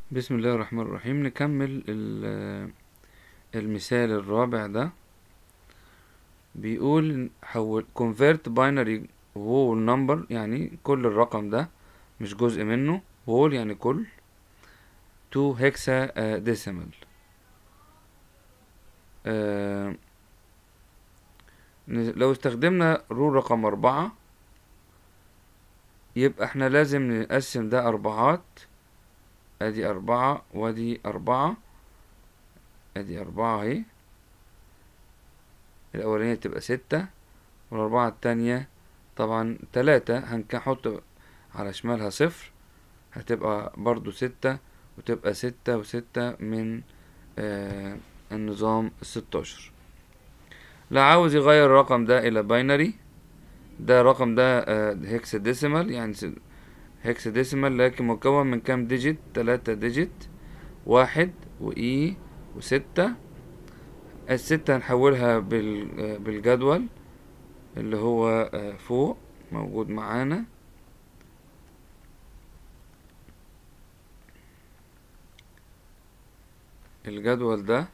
بسم الله الرحمن الرحيم نكمل ال- المثال الرابع ده بيقول حول convert binary whole number يعني كل الرقم ده مش جزء منه whole يعني كل to hexadecimal آه ن- لو استخدمنا رول رقم أربعة يبقى احنا لازم نقسم ده أربعات ادي أربعة وادي أربعة ادي أربعة اهي الأولانية تبقى ستة والأربعة التانية طبعا تلاتة هنحط على شمالها صفر هتبقى برضو ستة وتبقى ستة وستة من آه النظام الستاشر لا عاوز يغير الرقم ده إلى باينري ده الرقم ده هيكسا ديسيمال يعني هيكسا ديسيمال لكن مكون من كام ديجيت تلاتة ديجيت واحد وإي وستة الستة هنحولها بال آه، بالجدول اللي هو آه، فوق موجود معانا الجدول ده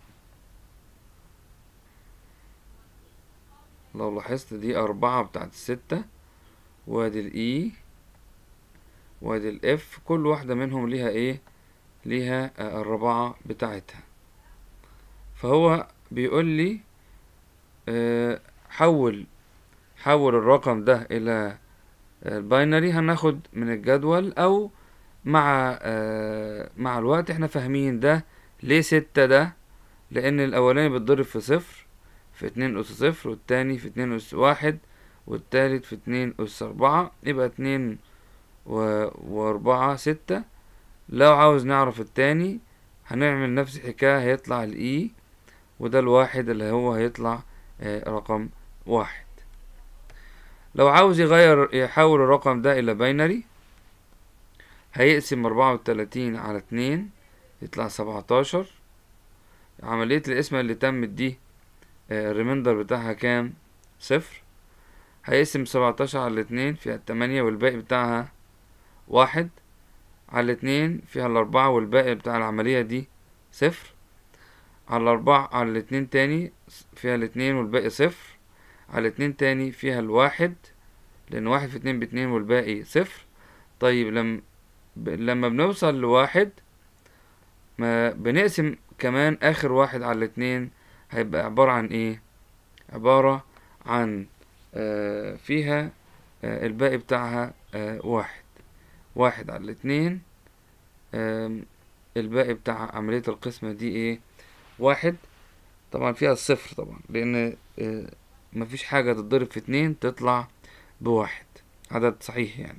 لو لاحظت دي أربعة بتاعت الستة وادي الإي وادي الإف كل واحدة منهم ليها إيه ليها آه، الربعة بتاعتها فهو بيقول لي آه، حول حول الرقم ده إلى الباينري هناخد من الجدول أو مع آه، مع الوقت احنا فاهمين ده ليه ستة ده لأن الأولاني بيتضرب في صفر في اتنين أس صفر والتاني في اتنين أس واحد والتالت في اتنين أس أربعة يبقى اتنين و... وأربعة ستة لو عاوز نعرف التاني هنعمل نفس الحكاية هيطلع الإي وده الواحد اللي هو هيطلع آه، رقم واحد لو عاوز يغير يحول الرقم ده إلى باينري هيقسم أربعة وتلاتين على اتنين يطلع سبعتاشر عملية القسمة اللي تمت دي آه، الريميندر بتاعها كام صفر هيقسم سبعتاشر على اتنين فيها التمانية والباقي بتاعها واحد على اتنين فيها الأربعة والباقي بتاع العملية دي صفر على الأربعة على الاتنين تاني فيها الاتنين والباقي صفر على الاتنين تاني فيها الواحد لأن واحد في اتنين باتنين والباقي صفر طيب لما ب... لما بنوصل لواحد ما بنقسم كمان آخر واحد على الاتنين هيبقى عبارة عن ايه عبارة عن آه فيها آه الباقي بتاعها آه واحد واحد على الاتنين آم، الباقي بتاع عملية القسمة دي ايه واحد طبعا فيها الصفر طبعا لأن آه، مفيش حاجة تتضرب في اتنين تطلع بواحد عدد صحيح يعني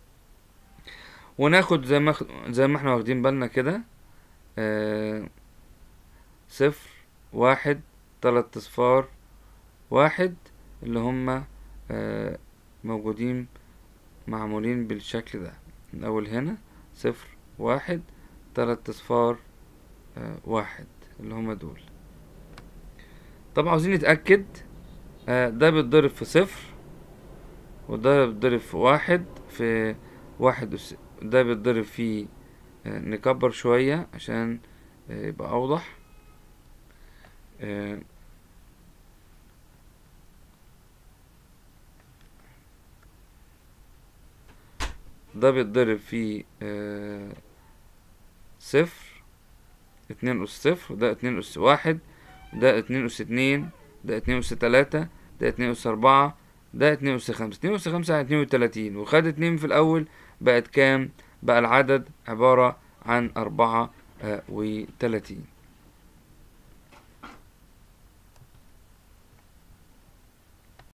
وناخد زي ما زي ما احنا واخدين بالنا كده آه، صفر واحد تلات اصفار واحد اللي هما آه، موجودين معمولين بالشكل ده من اول هنا صفر واحد تلات اصفار آه، واحد اللي هما دول طبعا عاوزين نتأكد آه، ده بيتضرب في صفر وده بيتضرب في واحد في واحد وس... ده بيتضرب في آه، نكبر شوية عشان آه، يبقى أوضح آه، ده بيتضرب في آه، صفر اتنين أس صفر وده اتنين أس واحد وده اتنين أس اتنين ده اتنين أس تلاتة ده اتنين أس أربعة ده اتنين أس خمسة اتنين أس خمسة على اتنين وتلاتين وخد اتنين في الأول بقت كام؟ بقى العدد عبارة عن أربعة آه، وتلاتين